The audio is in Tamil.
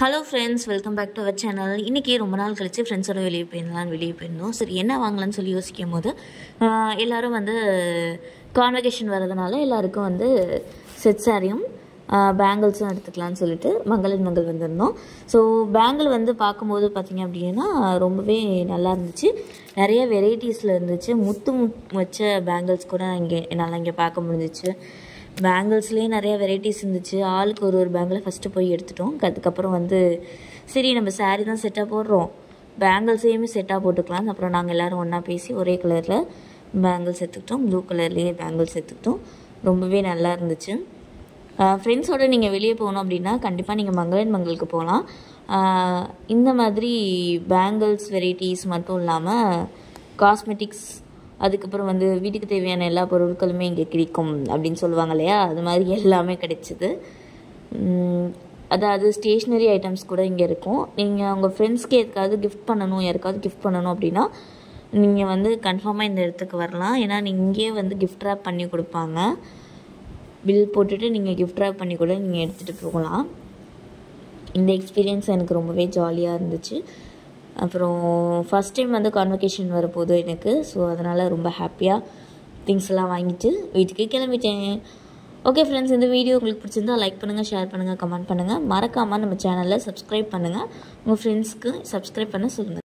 hello friends welcome back to our channel இன்றைக்கி ரொம்ப நாள் கழித்து ஃப்ரெண்ட்ஸோட வெளியே போயிருந்தலாம்னு வெளியே போயிருந்தோம் சரி என்ன வாங்கலாம்னு சொல்லி யோசிக்கும் போது ஆஹ், எல்லாரும் வந்து கான்வெகேஷன் வரதுனால எல்லாருக்கும் வந்து செட் சாரியும் பேங்கிள்ஸும் எடுத்துக்கலாம்னு சொல்லிட்டு மங்களன் மங்கள் வந்திருந்தோம் ஸோ பேங்கிள் வந்து பார்க்கும்போது பார்த்திங்க அப்படின்னா ரொம்பவே நல்லா இருந்துச்சு நிறைய வெரைட்டிஸில் இருந்துச்சு முத்து முத் வச்ச பேங்கிள்ஸ் கூட இங்கே என்னால் இங்கே பார்க்க முடிஞ்சிச்சு பேங்கிள்ஸ்லேயே நிறைய வெரைட்டிஸ் இருந்துச்சு ஆளுக்கு ஒரு ஒரு பேங்கில் ஃபஸ்ட்டு போய் எடுத்துட்டோம் அதுக்கப்புறம் வந்து சரி நம்ம saree தான் செட்டாக போடுறோம் பேங்கிள்ஸையுமே செட்டாக போட்டுக்கலாம் அப்புறம் நாங்கள் எல்லோரும் ஒன்றா பேசி ஒரே கலரில் பேங்கிள்ஸ் எடுத்துக்கிட்டோம் ப்ளூ கலர்லேயே பேங்கிள்ஸ் எடுத்துக்கிட்டோம் ரொம்பவே நல்லா இருந்துச்சு ஃப்ரெண்ட்ஸோடு நீங்கள் வெளியே போகணும் அப்படின்னா கண்டிப்பாக நீங்கள் மங்களன் மங்களுக்கு போகலாம் ஆஹ் இந்த மாதிரி பேங்கிள்ஸ் வெரைட்டிஸ் மட்டும் இல்லாமல் காஸ்மெட்டிக்ஸ் அதுக்கப்புறம் வந்து வீட்டுக்கு தேவையான எல்லா பொருட்களுமே இங்கே கிடைக்கும் அப்படின்னு சொல்லுவாங்க இல்லையா அது மாதிரி எல்லாமே கிடைச்சிது உம், அதாவது ஸ்டேஷ்னரி ஐட்டம்ஸ் கூட இங்கே இருக்கும் நீங்கள் உங்கள் ஃப்ரெண்ட்ஸ்க்கு எதுக்காவது கிஃப்ட் பண்ணணும் யாருக்காவது கிஃப்ட் பண்ணணும் அப்படின்னா நீங்கள் வந்து கன்ஃபார்மாக இந்த இடத்துக்கு வரலாம் ஏன்னா நீங்கள் இங்கேயே வந்து கிஃப்ட் ரேப் பண்ணி கொடுப்பாங்க பில் போட்டுட்டு நீங்கள் கிஃப்ட் ரேப் பண்ணி கூட நீங்கள் எடுத்துகிட்டு போகலாம் இந்த எக்ஸ்பீரியன்ஸ் எனக்கு ரொம்பவே ஜாலியாக இருந்துச்சு அப்புறம் ஃபஸ்ட் டைம் வந்து கான்வெகேஷன் வரப்போகுது எனக்கு ஸோ அதனால் ரொம்ப ஹாப்பியாக திங்ஸ் எல்லாம் வாங்கிட்டு வீட்டுக்கு கிளம்பிட்டேன் ஓகே ஃப்ரெண்ட்ஸ் இந்த வீடியோ உங்களுக்கு பிடிச்சிருந்தா லைக் பண்ணுங்கள் ஷேர் பண்ணுங்கள் கமெண்ட் பண்ணுங்கள் மறக்காமல் நம்ம சேனலில் சப்ஸ்கிரைப் பண்ணுங்கள் உங்கள் ஃப்ரெண்ட்ஸ்க்கு சப்ஸ்கிரைப் பண்ண சொல்லுங்கள்